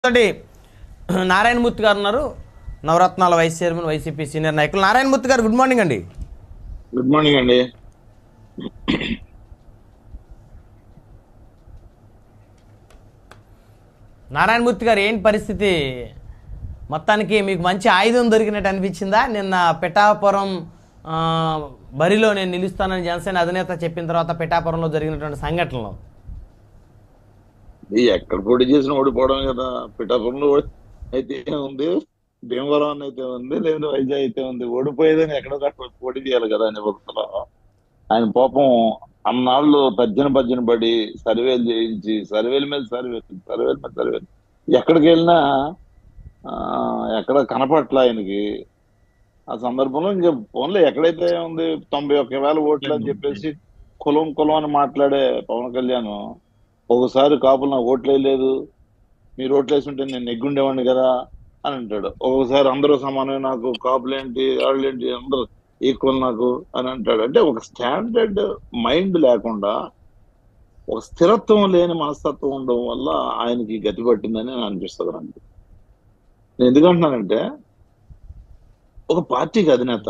తోటి నారాయణమూర్తి గారు ఉన్నారు నవరత్నాల వైస్ చైర్మన్ వైసీపీ సీనియర్ నాయకులు నారాయణమూర్తి గారు గుడ్ మార్నింగ్ అండి గుడ్ మార్నింగ్ అండి నారాయణమూర్తి గారు ఏంటి పరిస్థితి మొత్తానికి మీకు మంచి ఆయుధం దొరికినట్టు అనిపించిందా నిన్న పిఠాపురం ఆ, బరిలో నేను నిలుస్తానని జనసేన అధినేత చెప్పిన తర్వాత పిఠాపురంలో జరిగినటువంటి సంఘటనలో ఇది ఎక్కడ పోటీ చేసిన ఓడిపోవడం కదా పిఠాపురంలో ఓడి- అయితే ఉంది భీమవరం అని అయితే ఉంది లేదు వైజాగ్ అయితే ఉంది ఓడిపోయేదని ఎక్కడో అక్కడ పోటీ చేయాలి కదా అని భక్తులు ఆయన పాపం అన్నాళ్ళు తర్జన భర్జన పడి సర్వేలు చేయించి సర్వేల మీద సర్వేలు సర్వేల మీద సర్వేలు ఎక్కడికి వెళ్ళినా ఆ, ఎక్కడ కనపట్ల ఆయనకి ఆ సందర్భంలో ఇంకా ఫోన్లో ఎక్కడైతే ఉంది తొంభై ఒక్క వేల ఓట్లు అని చెప్పేసి కులం కులం అని మాట్లాడే పవన్ కళ్యాణ్ ఒకసారి కాపులు నాకు ఓట్లు వేయలేదు మీరు ఓట్లు వేసుంటే నేను నెగ్గుండేవాడిని కదా అని అంటాడు ఒక్కొక్కసారి అందరూ సమానమే నాకు కాపులేంటి వాళ్ళేంటి అందరూ ఈక్వల్ నాకు అని అంటాడు అంటే ఒక స్టాండర్డ్ మైండ్ లేకుండా ఒక స్థిరత్వం లేని మనస్తత్వం ఉండడం వల్ల ఆయనకి గతి పట్టిందని అనిపిస్తుంది నాకు నేను ఎందుకంటున్నానంటే ఒక పార్టీకి అధినేత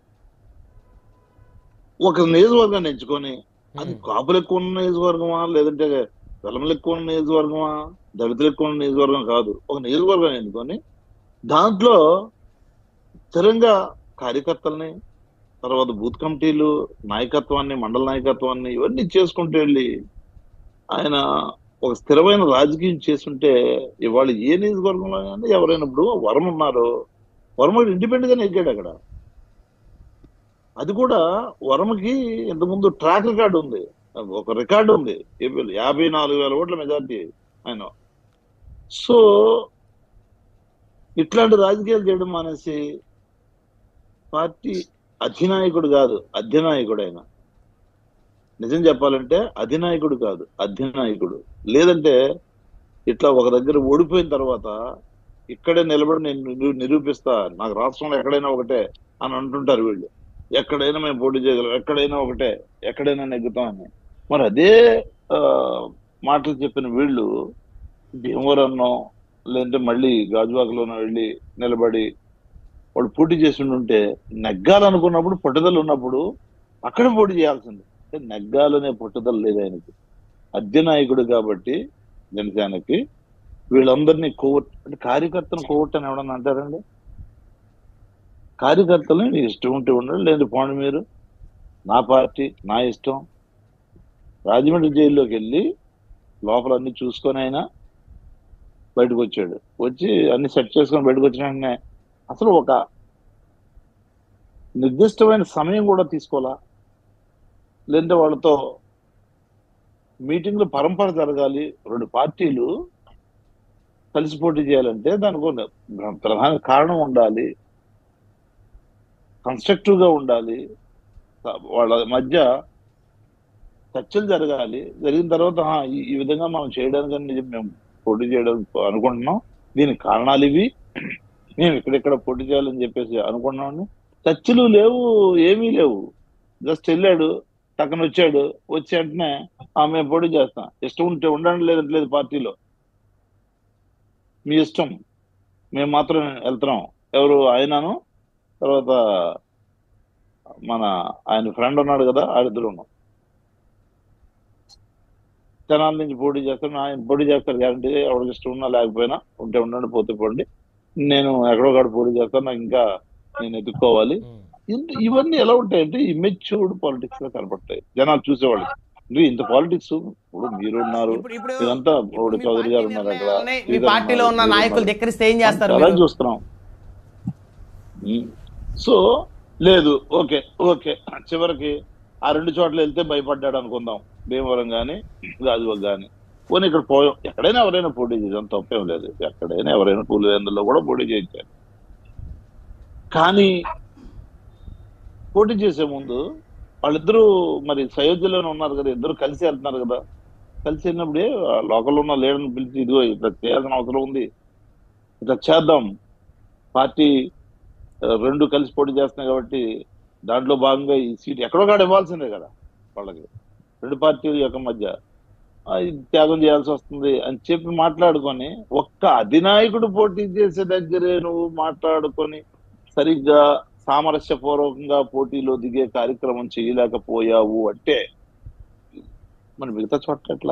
ఒక నియోజకవర్గాన్ని ఎంచుకొని అది కాపులు ఎక్కువ ఉన్న నియోజకవర్గమా లేదంటే వెలమలు ఎక్కువ ఉన్న నియోజకవర్గమా దళితులు ఎక్కువ ఉన్న నియోజకవర్గం కాదు ఒక నియోజకవర్గం ఎన్నుకొని దాంట్లో స్థిరంగా కార్యకర్తల్ని తర్వాత బూత్ కమిటీలు నాయకత్వాన్ని మండల నాయకత్వాన్ని ఇవన్నీ చేసుకుంటూ వెళ్ళి ఆయన ఒక స్థిరమైన రాజకీయం చేస్తుంటే ఇవాళ ఏ నియోజకవర్గంలో అయినా ఎవరైనా ఇప్పుడు వరం ఉన్నారు వరం ఇండిపెండెంట్ గా నెగ్గాడు అక్కడ అది కూడా వరమకి ఇంతకుముందు ట్రాక్ రికార్డు ఉంది ఒక రికార్డు ఉంది ఏపీలో యాభై నాలుగు వేల ఓట్ల మెజార్టీ ఆయన సో ఇట్లాంటి రాజకీయాలు చేయడం మానేసి పార్టీ అధినాయకుడు కాదు అధ్యనాయకుడు ఆయన నిజం చెప్పాలంటే అధినాయకుడు కాదు అధ్యనాయకుడు లేదంటే ఇట్లా ఒక దగ్గర ఓడిపోయిన తర్వాత ఇక్కడే నిలబడి నేను నిరూ- నిరూపిస్తా నాకు రాష్ట్రంలో ఎక్కడైనా ఒకటే అని అంటుంటారు వీళ్ళు ఎక్కడైనా మేము పోటీ చేయగలం ఎక్కడైనా ఒకటే ఎక్కడైనా నెగ్గుతామని మరి అదే ఆ, మాటలు చెప్పిన వీళ్ళు భీమవరంలో లేదంటే మళ్ళీ గాజువాకలోనో వెళ్ళి నిలబడి వాడు పోటీ చేసి ఉంటే నెగ్గాలనుకున్నప్పుడు పట్టుదల ఉన్నప్పుడు అక్కడ పోటీ చేయాల్సింది అంటే నెగ్గాలనే పట్టుదల లేదు ఆయనకి అధ్యనాయకుడు కాబట్టి జనసేనకి వీళ్ళందరినీ కోవట్ అంటే కార్యకర్తను కోవట్ అని ఎవడన్నా అంటారండి కార్యకర్తలు నీ ఇష్టం ఉంటే ఉండండి లేదు పోండి మీరు నా పార్టీ నా ఇష్టం రాజమండ్రి జైల్లోకి వెళ్ళి లోపల అన్ని చూసుకొని అయినా బయటకు వచ్చాడు వచ్చి అన్ని సెట్ చేసుకొని బయటకు వచ్చిన వెంటనే అసలు ఒక నిర్దిష్టమైన సమయం కూడా తీసుకోవాలా లేదంటే వాళ్ళతో మీటింగ్లు పరంపర జరగాలి రెండు పార్టీలు కలిసి పోటీ చేయాలంటే దానికి ఒక ప్రధాన కారణం ఉండాలి కన్స్ట్రక్టివ్ గా ఉండాలి వాళ్ళ మధ్య చర్చలు జరగాలి జరిగిన తర్వాత "ఆ, ఈ ఈ విధంగా మనం చేయడానికి మేము పోటీ చేయడం అనుకుంటున్నాం దీనికి కారణాలు ఇవి మేము ఇక్కడిక్కడ పోటీ చేయాలని చెప్పేసి అనుకున్నామని చర్చలు లేవు ఏమీ లేవు జస్ట్ వెళ్ళాడు టక్కన వచ్చాడు వచ్చి వెంటనే "ఆ, మేము పోటీ చేస్తాం ఇష్టం ఉంటే ఉండండి లేదంటే లేదు పార్టీలో మీ ఇష్టం మేము మాత్రం వెళ్తున్నాం ఎవరు ఆయనను తర్వాత మన ఆయన ఫ్రెండ్ ఉన్నాడు కదా ఆడిద్దరు ఉన్నాం జనాల నుంచి పోటీ చేస్తాను ఆయన పోటీ చేస్తారు గ్యారంటీ ఎవరికి ఇష్టం ఉన్నా లేకపోయినా ఉంటే ఉండండి పోతే పోండి నేను ఎక్కడో కాడ పోటీ చేస్తాను నాకు ఇంకా నేను ఎత్తుక్కోవాలి ఇంత- ఇవన్నీ ఎలా ఉంటాయంటే ఇమెచ్యూర్డ్ పాలిటిక్స్ గా కనపడతాయి జనాలు చూసేవాళ్ళు ఇది ఇంత పాలిటిక్స్ ఇప్పుడు మీరు ఉన్నారు ఇప్పుడు ఇప్పుడు ఇదంతా ఇప్పుడు ఇప్పుడు మీ చౌదరి గారు పార్టీ ఉన్నారు అక్కడ నిర్ణయాలని మీ శ్రీధర్ పార్టీలో ఉన్నారు, ఉన్న వీరు నాయకులు ఉన్నారు. ధిక్కరిస్తే ఏం చేస్తారు అలా మీరు? చూస్తున్నాం ఉమ్. సో లేదు ఓకే ఓకే చివరికి ఆ రెండు చోట్ల వెళ్తే భయపడ్డాడు అనుకుందాం భీమవరం గాని గాజువాక్ గాని పోనీ ఇక్కడ పోయాం ఎక్కడైనా ఎవరైనా పోటీ చేసాం తప్పేం లేదు ఎక్కడైనా ఎవరైనా పులివెందులో కూడా పోటీ చేయించారు కానీ పోటీ చేసే ముందు వాళ్ళిద్దరూ మరి సయోధ్యలోనే ఉన్నారు కదా ఇద్దరు కలిసి వెళ్తున్నారు కదా కలిసి వెళ్ళినప్పుడే లోకల్ ఉన్న లీడర్ని పిలిచి ఇదిగో ఇట్లా చేయాల్సిన అవసరం ఉంది ఇట్లా చేద్దాం పార్టీ ఆ, రెండు కలిసి పోటీ చేస్తున్నాయి కాబట్టి దాంట్లో భాగంగా ఈ సీట్ ఎక్కడో కాడ ఇవ్వాల్సిందే కదా వాళ్ళకి రెండు పార్టీల యొక్క మధ్య ఆ, ఇది త్యాగం చేయాల్సి వస్తుంది అని చెప్పి మాట్లాడుకొని ఒక్క అధినాయకుడు పోటీ చేసే దగ్గరే నువ్వు మాట్లాడుకొని సరిగ్గా సామరస్యపూర్వకంగా పోటీలో దిగే కార్యక్రమం చేయలేకపోయావు అంటే మరి మిగతా చోట్ల ఎట్లా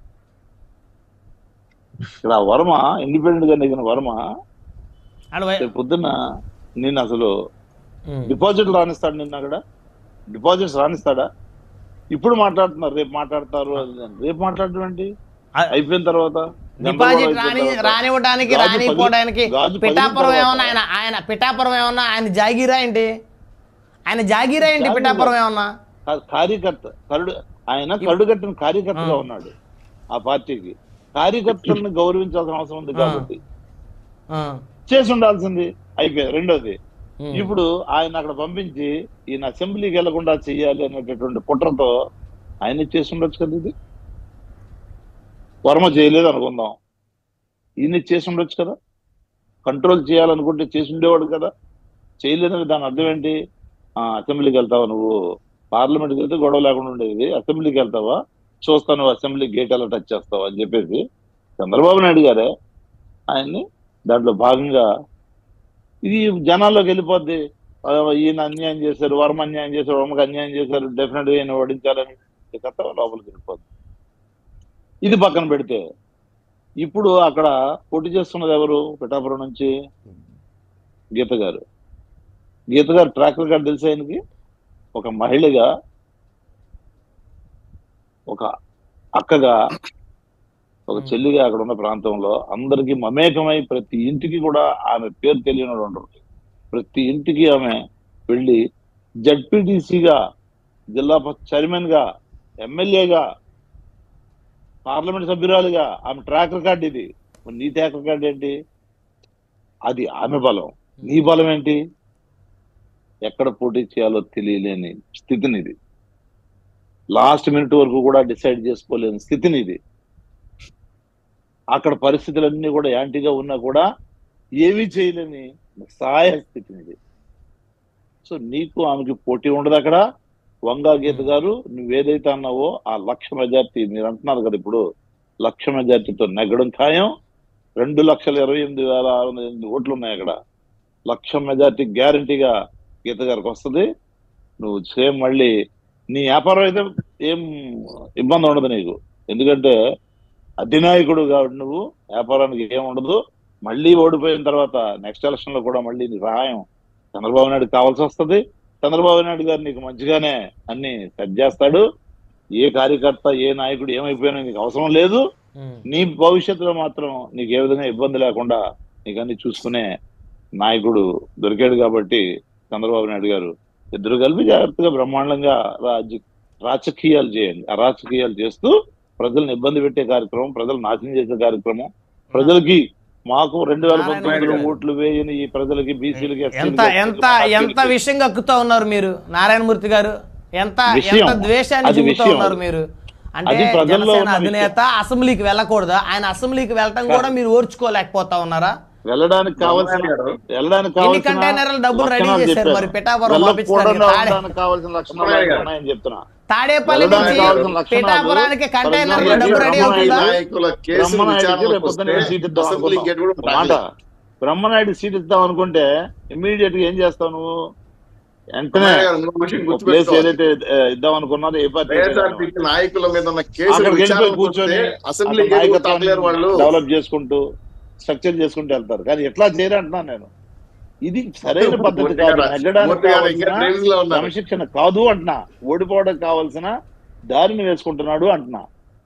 ఇక్కడ ఆ వర్మ ఇండిపెండెంట్ గా నెగిన వర్మ ఆడ వై- రేపు పొద్దున్న నేను అసలు ఉమ్. డిపాజిట్లు రాణిస్తాడు నిన్న అక్కడ డిపాజిట్స్ రాణిస్తాడా ఇప్పుడు మాట్లాడుతున్నారు రేపు మాట్లాడతారు అది ఇది అని. రేపు మాట్లాడటం ఏంటి ఆ- అయిపోయిన తర్వాత డిపాజిట్ గందరగోళం రాని అయిపోయిన తర్వాత రానివ్వడానికి గాజు పగిలి- రానిపోవడానికి గాజు పగిలిన పిఠాపురం తర్వాత ఏమన్నా ఆయన ఆయన పిఠాపురం ఏమన్నా ఆయన జాగీరా ఏంటి ఆయన జాగీరా ఏంటి జాగీరా. పిఠాపురం ఏమన్నా కా- కార్యకర్త కరుడు ఆయన కరుడుగట్టిన కార్యకర్తగా ఆ. ఉన్నాడు ఆ పార్టీకి కార్యకర్తలను గౌరవించాల్సిన అవసరం ఉంది ఆ. కాబట్టి ఆ, చేసి ఉండాల్సింది అయిపోయింది రెండోది ఉమ్. ఇప్పుడు ఆయన అక్కడ పంపించి ఈయన అసెంబ్లీకి వెళ్లకుండా చెయ్యాలి అనేటటువంటి కుట్రతో ఆయన చేసి ఉండొచ్చు కదా ఇది వర్మ చేయలేదు అనుకుందాం ఈయన చేసి ఉండొచ్చు కదా కంట్రోల్ చేయాలనుకుంటే చేసి ఉండేవాడు కదా చేయలేదని దాని అర్థం ఏంటి ఆ, అసెంబ్లీకి వెళ్తావా నువ్వు పార్లమెంట్కి వెళ్తే గొడవ లేకుండా ఉండేది అసెంబ్లీకి వెళ్తావా చూస్తాను అసెంబ్లీ గేట్ ఎలా టచ్ చేస్తావా అని చెప్పేసి చంద్రబాబు నాయుడు గారే ఆయన్ని దాంట్లో భాగంగా ఇది జనాల్లోకి వెళ్ళిపోద్ది ఆ, ఈయన అన్యాయం చేశారు వర్మ అన్యాయం చేశారు వర్మకి అన్యాయం చేశారు డెఫినెట్ గా ఈయన ఓడించాలని ఈ కథ లోపలికి వెళ్ళిపోద్ది ఇది పక్కన పెడితే ఇప్పుడు అక్కడ పోటీ చేస్తున్నది ఎవరు పిఠాపురం నుంచి గీత గారు గీత గారు ట్రాక్ రికార్డ్ తెలిసి ఆయనకి ఒక మహిళగా ఒక అక్కగా ఒక చెల్లిగా అక్కడ ఉన్న ప్రాంతంలో అందరికి మమేకమై ప్రతి ఇంటికి కూడా ఆమె పేరు తెలియని ఉండరు ప్రతి ఇంటికి ఆమె వెళ్ళి జడ్పీటీసీగా జిల్లా చైర్మన్ గా ఎమ్మెల్యేగా పార్లమెంట్ సభ్యురాలుగా ఆమె ట్రాక్ రికార్డ్ ఇది మరి నీ ట్రాక్ రికార్డ్ ఏంటి అది ఆమె బలం నీ బలం ఏంటి ఎక్కడ పోటీ చేయాలో తెలియలేని స్థితిని ఇది లాస్ట్ మినిట్ వరకు కూడా డిసైడ్ చేసుకోలేని స్థితిని ఇది అక్కడ పరిస్థితులన్నీ కూడా యాంటీగా ఉన్నా కూడా ఏమీ చేయలేని సహాయ స్థితిని ఇది సో నీకు ఆమెకి పోటీ ఉండదు అక్కడ వంగా గీత గారు నువ్వేదైతే అన్నావో ఆ లక్ష మెజార్టీ మీరు అంటున్నారు కదా ఇప్పుడు లక్ష మెజార్టీతో నెగ్గడం ఖాయం రెండు లక్షల ఇరవై ఎనిమిది వేల ఆరు వందల ఎనిమిది ఓట్లు ఉన్నాయి అక్కడ లక్ష మెజార్టీ గ్యారంటీగా గీత గారికి వస్తుంది నువ్వు సేమ్ మళ్ళీ నీ వ్యాపారం అయితే ఏం ఇబ్బంది ఉండదు నీకు ఎందుకంటే అధినాయకుడు కాబట్టి నువ్వు వ్యాపారానికి ఏం ఉండదు మళ్ళీ ఓడిపోయిన తర్వాత నెక్స్ట్ ఎలక్షన్ లో కూడా మళ్ళీ నీ సహాయం చంద్రబాబు నాయుడు కావాల్సి వస్తుంది చంద్రబాబు నాయుడు గారు నీకు మంచిగానే అన్ని సెట్ చేస్తాడు ఏ కార్యకర్త ఏ నాయకుడు ఏమైపోయినా నీకు అవసరం లేదు ఉమ్. నీ భవిష్యత్తులో మాత్రం నీకు ఏ విధంగా ఇబ్బంది లేకుండా నీకు అన్ని చూసుకునే నాయకుడు దొరికాడు కాబట్టి చంద్రబాబు నాయుడు గారు ఇద్దరు కలిపి జాగ్రత్తగా బ్రహ్మాండంగా రాజ రాజకీయాలు చేయండి ఆ రాజకీయాలు చేస్తూ ప్రజల్ని ఇబ్బంది పెట్టే కార్యక్రమం ప్రజలు నాశనం చేసే కార్యక్రమం ప్రజలకి మాకు రెండు వేల నారాయణ పంతొమ్మిదిలో గారు. ఓట్లు వేయని ఈ ప్రజలకి బీసీలకి ఎంత ఎంత ఎంత విషయం కక్కుతా ఉన్నారు మీరు నారాయణమూర్తి గారు ఎంత విషయం. ఎంత ద్వేషాన్ని అది చూపుతా విషయం. ఉన్నారు మీరు అంటే అది ప్రజల్లో జనసేన ఉన్న అధినేత అసెంబ్లీకి వెళ్ళకూడదా ఆయన అసెంబ్లీకి వెళ్ళటం కూడా మీరు ఓర్చుకోలేకపోతా ఉన్నారా వెళ్ళడానికి కావాల్సిన వెళ్ళడానికి ఎన్ని కావాల్సిన కంటైనర్ల డబ్బులు రెడీ లక్షణాలు చేశారు చెప్పాను. మరి పిఠాపురం వెళ్ళకూడదు పంపించడానికి తాడే- అనడానికి కావాల్సిన లక్షణాలు అమ్మాయి గారు. ఉన్నాయని చెప్తున్నా తాడేపల్లి వెళ్ళడానికి నుంచి కావాల్సిన లక్షణాలు పిఠాపురానికి కంటైనర్ల ప్రజలు డబ్బు రెడీ బ్రహ్మనాయుడు అవుతుందా నాయకుల కేసులు బ్రహ్మనాయుడికి విచారణకు రేపు పొద్దున్న వస్తే సీట్ ఇద్దాం అసెంబ్లీ అనుకున్నాం. గేట్ కూడా ఒక మాట తాగలేదు. బ్రహ్మనాయుడు సీట్ ఇద్దాం అనుకుంటే ఇమ్మీడియట్ గా ఏం చేస్తావు నువ్వు వెంటనే అమ్మాయి గారు, ఇంకో విషయం ఒక ప్లేస్ గుర్తుపెట్టుకోవాలి. ఏదైతే ఆ, ఇద్దాం అనుకున్నారో ఏ పార్టీ వైఎస్ఆర్సీపీ నాయకుల మీద ఉన్న కేసులు అక్కడికి వెళ్ళిపోయి విచారణకు కూర్చొని వస్తే అసెంబ్లీ గేట్ కూడా తాగలేరు వాళ్ళు డెవలప్ చేసుకుంటూ స్ట్రక్చర్ చేసుకుంటూ వెళ్తారు కానీ ఎట్లా చేయరంటున్నాను నేను ఇది సరైన పద్ధతి మూర్తి కాదు గారు, నెగ్గడానికి మూర్తి గారు ఇంకా కావాల్సిన ట్రైన్స్ లో ఉన్నారు. క్రమశిక్షణ కాదు అంటున్నా ఓడిపోవడం కావాల్సిన దారిని వేసుకుంటున్నాడు అంటున్నా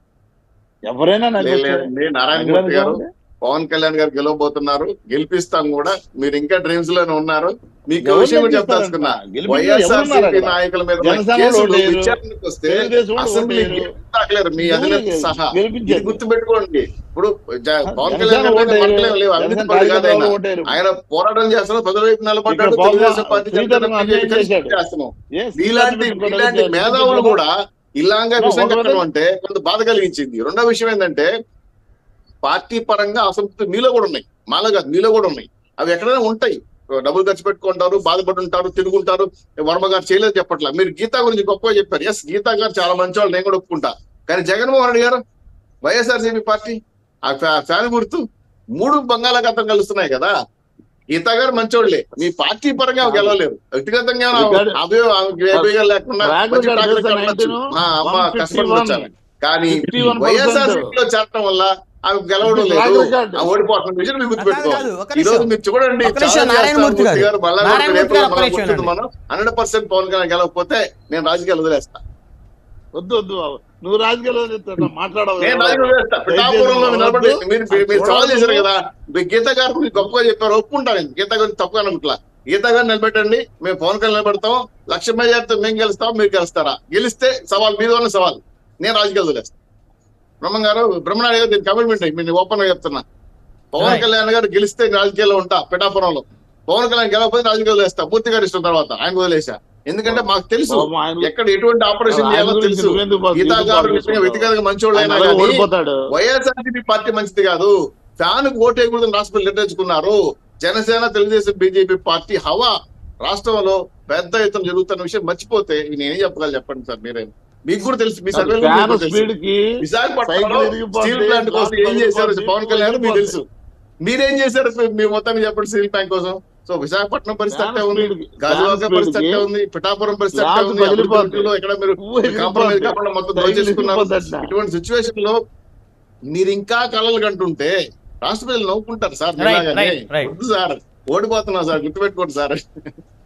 ఎవరైనా నెగ్గొచ్చు. లేదండి నారాయణ నెగ్గడానికి మూర్తి గారు ఏముంది? పవన్ కళ్యాణ్ గారు గెలవబోతున్నారు గెలిపిస్తాం కూడా మీరు ఇంకా డ్రీమ్స్ లోనే ఉన్నారు మీకు ఎవరు విషయం కూడా గెలిపిస్తారంట? చెప్తానుకున్నా గెలిపించే ఎవరున్నారు వైఎస్ఆర్సీపీ అక్కడ? నాయకుల మీద ఉన్న జనసేన కేసులు వాళ్ళు లేరు. విచారణకు వస్తే తెలుగుదేశం వాళ్ళు అసెంబ్లీ లేరు. గేట్ తాగలేరు మీ ఎవరు అధినేత లేరు. సహా గెలిపించేది. ఇది గుర్తుపెట్టుకోండి ఇప్పుడు జ- పవన్ జనసేన కళ్యాణ్ గారు ఓటేరు. మనకలేం లేవు అవినీతి జనసేన పరుడు కాదు ఆయన. కార్యకర్తలు ఓటేరు. ఆయన పోరాటం చేస్తున్నారు ప్రజల వైపు నిలబడ్డాడు ఇక్కడ పవన్ తెలుగుదేశం పార్టీ శ్రీధర్ జనసేన అన్యాయం పార్టీ చేశాడు. చేస్తున్నాం Yes, మీలాంటి శ్రీధర్ మీలాంటి రెడ్డి మేధావులు కూడా ఇలాగా No, విషయం ఒకవేళ- చెప్పడం అంటే కొంత బాధ కలిగించింది రెండో విషయం ఏంటంటే పార్టీ పరంగా అసంతృప్తి మీలో కూడా ఉన్నాయి మాలో కాదు మీలో కూడా ఉన్నాయి అవి ఎక్కడైనా ఉంటాయి డబ్బులు ఖర్చు పెట్టుకుంటారు బాధపడుంటారు తిరుగుంటారు వర్మ గారు చేయలేదు చెప్పట్లా మీరు గీతా గురించి గొప్పగా చెప్పారు ఎస్ గీతా గారు చాలా మంచి వాళ్ళు నేను కూడా ఒప్పుకుంటా కానీ జగన్మోహన్ రెడ్డి గారు వైఎస్ఆర్సీపీ పార్టీ ఆ ఫ్యా- ఫ్యాన్ గుర్తు మూడు బంగాళాఖాతం కలుస్తున్నాయి కదా గీత గారు మంచోళ్ళే మీ పార్టీ పరంగా ఆమె గెలవలేరు వ్యక్తిగతంగా ఆమె రికార్డు- అభియో- ఆమెకి అభియోగాలు లేకుండా ట్రాక్ మంచి రికార్డు ట్రాక్ తెలుసా రికార్డు ఉండొచ్చు. 19? ఆ, అమ్మ 151. కష్టపడి వచ్చారు కానీ 51% వైఎస్ఆర్సీపీలో చేరటం వల్ల ఆమె గెలవడం ఇది ట్రాక్ లేదు రికార్డు. ఆ ఓడిపోతున్న విషయం మీరు కాదు, కాదు, గుర్తుపెట్టుకోవాలి ఒక ఈ రోజు నిమిషం. మీరు చూడండి ఒక నిమిషం, నారాయణమూర్తి గారు. నారాయణమూర్తి గారు, ఒక్క నిమిషం అండి. మనం హండ్రెడ్ పర్సెంట్ పవన్ కళ్యాణ్ గెలవకపోతే నేను రాజకీయాలు వదిలేస్తా వద్దు వద్దు బాబు నువ్వు రాజకీయాలు మాట్లాడవు నేను రాజకీయాలు వదిలేస్తా పిఠాపురంలో మీరు నిలబడి మీరు మీరు- మీరు సవాల్ చేశారు కదా మీరు గీత గారు మీరు గొప్పగా చెప్పారు ఒప్పుకుంటాను నేను. గీత గారిని తప్పుగా అనుకుంటా గీత గారిని నిలబెట్టండి మేము పవన్ కళ్యాణ్ నిలబెడతాం లక్ష మెజార్టీతో మేము గెలుస్తాం మీరు గెలుస్తారా గెలిస్తే సవాల్ మీద ఉన్న సవాల్ నేను రాజకీయాలు వదిలేస్తాను బ్రహ్మం గారు బ్రహ్మనాయుడు గారు దీని కమిట్మెంట్ మీరు ఓపెన్ గా చెప్తున్నా పవన్ Right. కళ్యాణ్ గారు గెలిస్తే రాజకీయాల్లో ఉంటా పిఠాపురంలో పవన్ కళ్యాణ్ గెలవకపోతే రాజకీయాలు వదిలేస్తా పూర్తి గారు ఇష్టం తర్వాత ఆయన వదిలేసా ఎందుకంటే మాకు తెలుసు పాపం ఆయన- ఎక్కడ ఎటువంటి ఆపరేషన్ ఆయన చేయాలో గురించి తెలుసు నువ్వెందుకు బాబు గీతా ఎందుకు గారు బాబు నిజంగా వ్యక్తిగతంగా మంచోళ్ళు ఆయన అయినా అలాగే కానీ ఓడిపోతాడు వైఎస్ఆర్సీపీ పార్టీ మంచిది కాదు ఫ్యాన్ ఓటేయకూడదని రాష్ట్రంలో నిర్ణయించుకున్నారు జనసేన తెలుగుదేశం బీజేపీ పార్టీ హవా రాష్ట్రంలో పెద్ద ఎత్తున జరుగుతున్న విషయం మర్చిపోతే నేనేం చెప్పగలను చెప్పండి సార్ మీరే మీకు కూడా తెలుసు మీ సర్వే ఫ్యాన్ స్పీడ్ కి విశాఖపట్నంలో సైకిల్ ఇరిగిపోతే, స్టీల్ ప్లాంట్ కోసం ఏం చేశారు ఇరిగిపోతే, పవన్ కళ్యాణ్ మీకు ఇరిగిపోతే. తెలుసు మీరేం చేశారు మీ మొత్తాన్ని చెప్పండి స్టీల్ ప్లాంట్ కోసం సో విశాఖపట్నం పరిస్థితి అట్టే ఉంది స్పీడ్ కి- గాజువాక ఫ్యాన్ పరిస్థితి స్పీడ్ అట్టే కి ఉంది పిఠాపురం పరిస్థితి గ్లాస్ అట్టే ఉంది పగిలిపోద్ది. అభివృద్ధిలో ఎక్కడ మీరు పువ్వు ఎగిరిపోద్ది. కాంప్రమైజ్ కాకుండా మొత్తం సైకిల్ దోచేసుకున్నారు ఇరిగిపోద్దట. ఇటువంటి సిచ్యువేషన్ లో మీరు ఇంకా కలలు కంటుంటే రాష్ట్ర ప్రజలు నవ్వుకుంటారు సార్ Right, మీలాగానే. right, right. వద్దు సార్ ఓడిపోతున్నాం సార్ గుర్తుపెట్టుకోండి సార్